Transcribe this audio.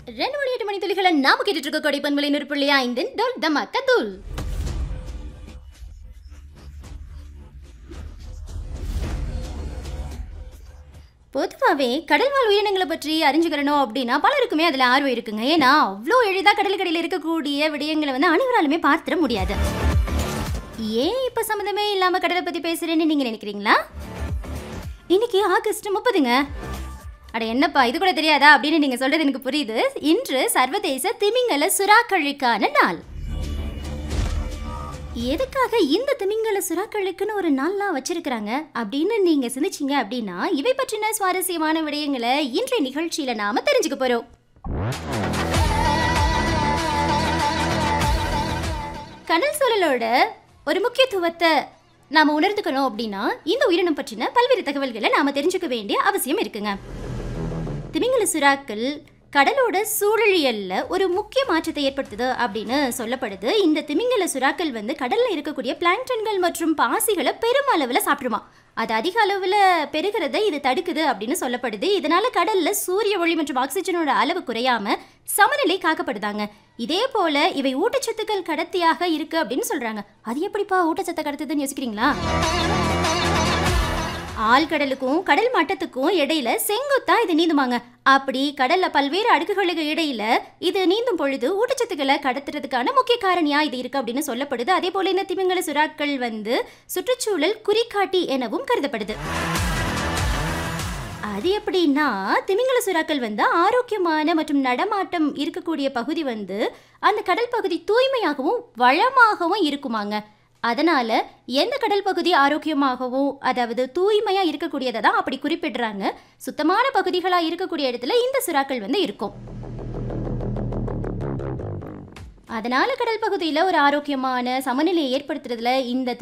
ரெண்டு மணி எட்டு மணி துளிகளை நாம கேட்டுட்டு இருக்க கொடை பண்பலை நூறு புள்ளி ஐந்து டோல் தமாக்க தூள் பொதுவாகவே கடல் வாழ் உயிரினங்களை பற்றி அறிஞ்சுக்கிறணும் அப்படின்னா பலருக்குமே அதில் ஆர்வம் இருக்குங்க ஏன்னா அவ்வளோ எளிதாக கடலுக்கடியில் இருக்கக்கூடிய விடயங்களை வந்து அனைவராலுமே பார்த்துட முடியாது ஏன் இப்போ சம்மந்தமே இல்லாமல் கடலை பற்றி பேசுகிறேன்னு நீங்கள் நினைக்கிறீங்களா இன்னைக்கு ஆகஸ்ட் முப்பதுங்க அட என்னப்பா இது கூட தெரியாதா அப்படின்னு நீங்கள் சொல்கிறது எனக்கு புரியுது இன்று சர்வதேச திமிங்கல சுறாக்களுக்கான நாள் எதுக்காக இந்த திமிங்கல சுறாக்களுக்குன்னு ஒரு நாள்லாம் வச்சிருக்கிறாங்க அப்படின்னு நீங்க சிந்திச்சீங்க அப்படின்னா இவை பற்றின சுவாரஸ்யமான விடயங்களை இன்றைய நிகழ்ச்சியில நாம தெரிஞ்சுக்க போறோம் கடல் சூழலோட ஒரு முக்கியத்துவத்தை நாம உணர்ந்துக்கணும் அப்படின்னா இந்த உயிரினம் பற்றின பல்வேறு தகவல்களை நாம தெரிஞ்சுக்க வேண்டிய அவசியம் இருக்குங்க திமிங்கல சுறாக்கள் கடலோட சூழலியல்ல ஒரு முக்கிய மாற்றத்தை ஏற்படுத்துது அப்படின்னு சொல்லப்படுது இந்த திமிங்கல சுறாக்கள் வந்து கடல்ல இருக்கக்கூடிய பிளாங்டன்கள் மற்றும் பாசிகளை பெரும் அளவில் சாப்பிடுமா அது அதிக அளவில் பெருகிறதை இது தடுக்குது அப்படின்னு சொல்லப்படுது இதனால கடல்ல சூரிய ஒளி மற்றும் ஆக்சிஜனோட அளவு குறையாம சமநிலை காக்கப்படுதாங்க இதே போல இவை ஊட்டச்சத்துக்கள் கடத்தியாக இருக்கு அப்படின்னு சொல்றாங்க அது எப்படிப்பா ஊட்டச்சத்தை கடத்துதுன்னு யோசிக்கிறீங்களா ஆழ்கடலுக்கும் கடல் மட்டத்துக்கும் இடையில செங்குத்தா இது நீந்துமாங்க அப்படி கடல்ல பல்வேறு அடுக்குகளுக்கு இடையில இது நீந்தும் பொழுது ஊட்டச்சத்துக்களை கடத்துறதுக்கான முக்கிய காரணியா இது இருக்கு அப்படின்னு சொல்லப்படுது அதே போல இந்த திமிங்கல சுறாக்கள் வந்து சுற்றுச்சூழல் குறிகாட்டி எனவும் கருதப்படுது அது எப்படின்னா திமிங்கல சுறாக்கள் வந்து ஆரோக்கியமான மற்றும் நடமாட்டம் இருக்கக்கூடிய பகுதி வந்து அந்த கடல் பகுதி தூய்மையாகவும் வளமாகவும் இருக்குமாங்க அதனால எந்த கடல் பகுதி ஆரோக்கியமாகவும் அதாவது தூய்மையா இருக்கக்கூடியதை தான் அப்படி குறிப்பிடுறாங்க சுத்தமான பகுதிகளா இருக்கக்கூடிய இடத்துல இந்த சுறாக்கள் வந்து இருக்கும் அதனால கடல் பகுதியில் ஒரு ஆரோக்கியமான சமநிலையை ஏற்படுத்துறதுல இந்த